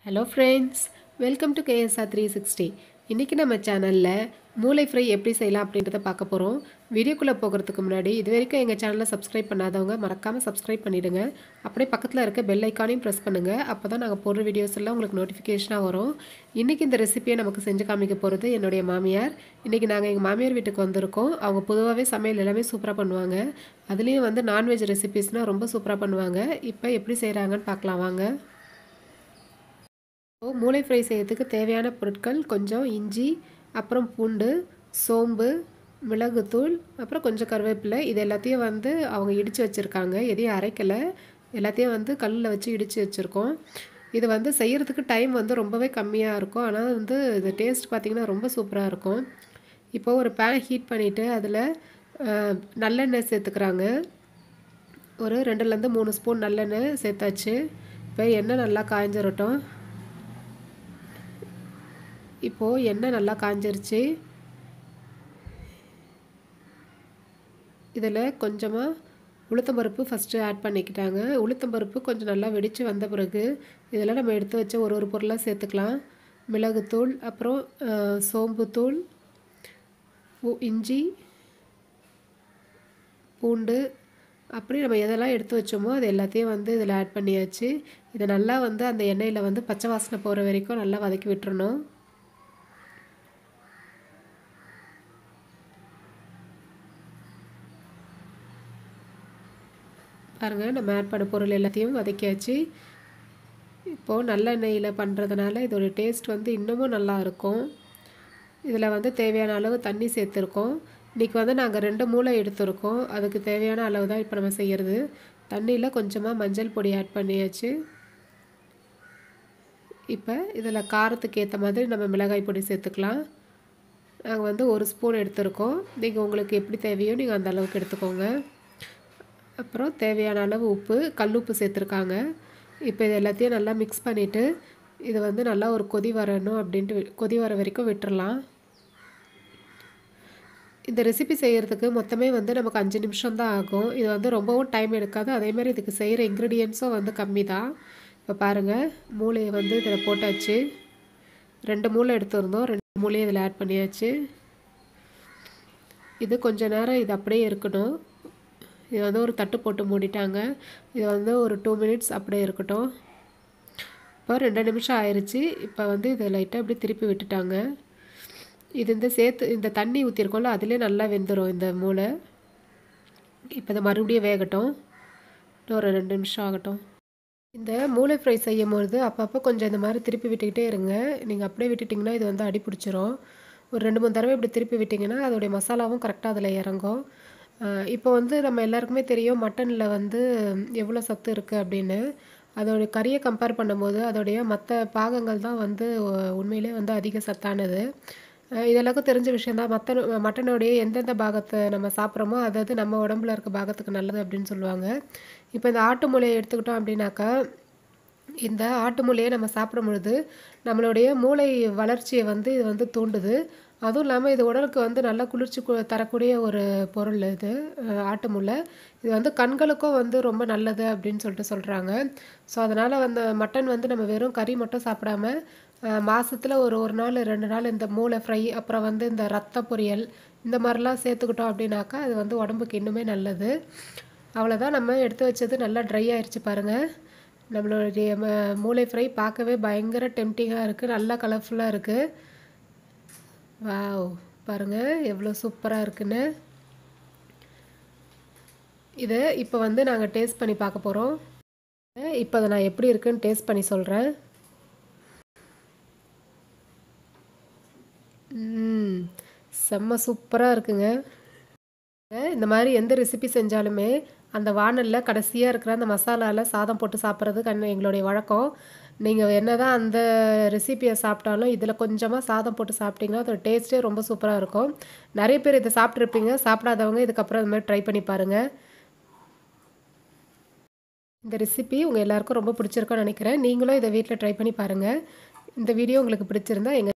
hello friends welcome to KSR three sixty இன்றைக்கி நம்ம சேனலில் மூளை ஃப்ரை எப்படி செய்யலாம் அப்படின்றத பார்க்க போகிறோம் வீடியோக்குள்ளே போகிறதுக்கு முன்னாடி இது வரைக்கும் எங்கள் சேனலை சப்ஸ்கிரைப் பண்ணாதவங்க மறக்காமல் சப்ஸ்கிரைப் பண்ணிவிடுங்க அப்படியே பக்கத்தில் இருக்க பெல் ஐக்கானையும் ப்ரெஸ் பண்ணுங்கள் அப்போ தான் நாங்கள் போடுற வீடியோஸ் எல்லாம் உங்களுக்கு நோட்டிஃபிகேஷனாக வரும் இன்றைக்கி இந்த ரெசிபியை நமக்கு செஞ்சு காமிக்க போகிறது என்னுடைய மாமியார் இன்றைக்கி நாங்கள் எங்கள் மாமியார் வீட்டுக்கு வந்திருக்கோம் அவங்க பொதுவாகவே சமையல் எல்லாமே சூப்பராக பண்ணுவாங்க அதுலேயும் வந்து நான்வெஜ் ரெசிபீஸ்னால் ரொம்ப சூப்பராக பண்ணுவாங்க இப்போ எப்படி செய்கிறாங்கன்னு பார்க்கலாம் வாங்க இப்போ மூளை ஃப்ரை செய்யறதுக்கு தேவையான பொருட்கள் கொஞ்சம் இஞ்சி அப்புறம் பூண்டு சோம்பு மிளகுத்தூள் அப்புறம் கொஞ்சம் கருவேப்பிலை இது எல்லாத்தையும் வந்து அவங்க இடித்து வச்சுருக்காங்க எதையும் அரைக்கலை எல்லாத்தையும் வந்து கல்லில் வச்சு இடித்து வச்சுருக்கோம் இது வந்து செய்கிறதுக்கு டைம் வந்து ரொம்பவே கம்மியாக இருக்கும் ஆனால் வந்து இது டேஸ்ட் பார்த்திங்கன்னா ரொம்ப சூப்பராக இருக்கும் இப்போ ஒரு பேனை ஹீட் பண்ணிவிட்டு அதில் நல்லெண்ணெய் சேர்த்துக்கிறாங்க ஒரு ரெண்டுலேருந்து மூணு ஸ்பூன் நல்லெண்ணெய் சேர்த்தாச்சு இப்போ எண்ணெய் நல்லா காய்ஞ்சிரட்டும் இப்போது எண்ணெய் நல்லா காஞ்சிருச்சு இதில் கொஞ்சமாக உளுத்தம்பருப்பு ஃபஸ்ட்டு ஆட் பண்ணிக்கிட்டாங்க உளுத்தம்பருப்பு கொஞ்சம் நல்லா வெடித்து வந்த பிறகு இதில் நம்ம எடுத்து வச்ச ஒரு ஒரு பொருளாக சேர்த்துக்கலாம் மிளகுத்தூள் அப்புறம் சோம்புத்தூள் இஞ்சி பூண்டு அப்படி நம்ம எதெல்லாம் எடுத்து வச்சோமோ அது எல்லாத்தையும் வந்து இதில் ஆட் பண்ணியாச்சு இதை நல்லா வந்து அந்த எண்ணெயில் வந்து பச்சை வாசனை போகிற வரைக்கும் நல்லா வதக்கி விட்டுறணும் பாருங்கள் நம்ம ஆட் பண்ண பொருள் எல்லாத்தையும் வதக்கியாச்சு இப்போது நல்லெண்ணெயில் பண்ணுறதுனால இதோட டேஸ்ட் வந்து இன்னமும் நல்லா இருக்கும் இதில் வந்து தேவையான அளவு தண்ணி சேர்த்துருக்கோம் இன்றைக்கி வந்து நாங்கள் ரெண்டு மூளை எடுத்திருக்கோம் அதுக்கு தேவையான அளவு தான் இப்போ நம்ம செய்கிறது தண்ணியில் கொஞ்சமாக மஞ்சள் பொடி ஆட் பண்ணியாச்சு இப்போ இதில் காரத்துக்கு ஏற்ற மாதிரி நம்ம மிளகாய் பொடி சேர்த்துக்கலாம் நாங்கள் வந்து ஒரு ஸ்பூன் எடுத்திருக்கோம் நீங்கள் உங்களுக்கு எப்படி தேவையோ நீங்கள் அந்த அளவுக்கு எடுத்துக்கோங்க அப்புறம் தேவையான அளவு உப்பு கல் உப்பு சேர்த்துருக்காங்க இப்போ இது எல்லாத்தையும் நல்லா மிக்ஸ் பண்ணிவிட்டு இது வந்து நல்லா ஒரு கொதி வரணும் அப்படின்ட்டு கொதி வர வரைக்கும் விட்டுறலாம் இந்த ரெசிபி செய்கிறதுக்கு மொத்தமே வந்து நமக்கு அஞ்சு நிமிஷம் தான் ஆகும் இது வந்து ரொம்பவும் டைம் எடுக்காது அதேமாதிரி இதுக்கு செய்கிற இன்க்ரீடியன்ஸும் வந்து கம்மி தான் இப்போ பாருங்கள் மூளையை வந்து இதில் போட்டாச்சு ரெண்டு மூளை எடுத்துருந்தோம் ரெண்டு மூளையை இதில் ஆட் பண்ணியாச்சு இது கொஞ்ச நேரம் இது அப்படியே இருக்கணும் இது வந்து ஒரு தட்டு போட்டு மூடிட்டாங்க இது வந்து ஒரு டூ மினிட்ஸ் அப்படியே இருக்கட்டும் இப்போ ரெண்டு நிமிஷம் ஆயிடுச்சு இப்போ வந்து இதை லைட்டாக இப்படி திருப்பி விட்டுட்டாங்க இது இந்த சேர்த்து இந்த தண்ணி ஊற்றிருக்கோம்ல அதிலே நல்லா வெந்துடும் இந்த மூளை இப்போ இதை மறுபடியும் வேகட்டும் ஒரு ரெண்டு நிமிஷம் ஆகட்டும் இந்த மூளை ஃப்ரை செய்யும் பொழுது அப்பப்போ கொஞ்சம் இந்த மாதிரி திருப்பி விட்டுக்கிட்டே இருங்க நீங்கள் அப்படியே விட்டுட்டிங்கன்னா இது வந்து அடி பிடிச்சிரும் ஒரு ரெண்டு மூணு தடவை இப்படி திருப்பி விட்டிங்கன்னா அதோடைய மசாலாவும் கரெக்டாக அதில் இறங்கும் இப்போ வந்து நம்ம எல்லாருக்குமே தெரியும் மட்டனில் வந்து எவ்வளோ சத்து இருக்குது அப்படின்னு அதோடைய கறியை கம்பேர் பண்ணும்போது அதோடைய மற்ற பாகங்கள் தான் வந்து உண்மையிலே வந்து அதிக சத்தானது இதெல்லாக்கும் தெரிஞ்ச விஷயம் தான் மற்ற மட்டனுடைய எந்தெந்த பாகத்தை நம்ம சாப்பிட்றோமோ அதாவது நம்ம உடம்புல இருக்க பாகத்துக்கு நல்லது அப்படின்னு சொல்லுவாங்க இப்போ இந்த ஆட்டு மூளையை எடுத்துக்கிட்டோம் அப்படின்னாக்கா இந்த ஆட்டு மூளையை நம்ம சாப்பிடும் பொழுது நம்மளுடைய மூளை வளர்ச்சியை வந்து இது வந்து தூண்டுது அதுவும் இல்லாமல் இது உடலுக்கு வந்து நல்லா குளிர்ச்சி தரக்கூடிய ஒரு பொருள் இது ஆட்டு முல்லை இது வந்து கண்களுக்கும் வந்து ரொம்ப நல்லது அப்படின்னு சொல்லிட்டு சொல்கிறாங்க ஸோ அதனால் வந்து மட்டன் வந்து நம்ம வெறும் கறி மட்டும் சாப்பிடாம மாதத்தில் ஒரு ஒரு நாள் ரெண்டு நாள் இந்த மூளை ஃப்ரை அப்புறம் வந்து இந்த ரத்த பொரியல் இந்த மாதிரிலாம் சேர்த்துக்கிட்டோம் அப்படின்னாக்கா அது வந்து உடம்புக்கு இன்னுமே நல்லது அவ்வளோதான் நம்ம எடுத்து வச்சது நல்லா ட்ரை ஆயிடுச்சு பாருங்கள் நம்மளுடைய மூளை ஃப்ரை பார்க்கவே பயங்கர டெம்டிங்காக இருக்குது நல்லா கலர்ஃபுல்லாக இருக்குது வாவ் பாருங்கள் எவ்வளோ சூப்பராக இருக்குன்னு இதை இப்போ வந்து நாங்கள் டேஸ்ட் பண்ணி பார்க்க போகிறோம் இப்போ அதை நான் எப்படி இருக்குன்னு டேஸ்ட் பண்ணி சொல்கிறேன் செம்ம சூப்பராக இருக்குங்க இந்த மாதிரி எந்த ரெசிபி செஞ்சாலுமே அந்த வானலில் கடைசியாக இருக்கிற அந்த மசாலாவில் சாதம் போட்டு சாப்பிட்றது கண் எங்களுடைய வழக்கம் நீங்கள் என்ன தான் அந்த ரெசிப்பியை சாப்பிட்டாலும் இதில் கொஞ்சமாக சாதம் போட்டு சாப்பிட்டிங்கன்னா அதோட டேஸ்ட்டே ரொம்ப சூப்பராக இருக்கும் நிறைய பேர் இதை சாப்பிட்ருப்பீங்க சாப்பிடாதவங்க இதுக்கப்புறம் இது மாதிரி ட்ரை பண்ணி பாருங்கள் இந்த ரெசிபி உங்கள் எல்லாருக்கும் ரொம்ப பிடிச்சிருக்கும்னு நினைக்கிறேன் நீங்களும் இதை வீட்டில் ட்ரை பண்ணி பாருங்கள் இந்த வீடியோ உங்களுக்கு பிடிச்சிருந்தா எங்கள்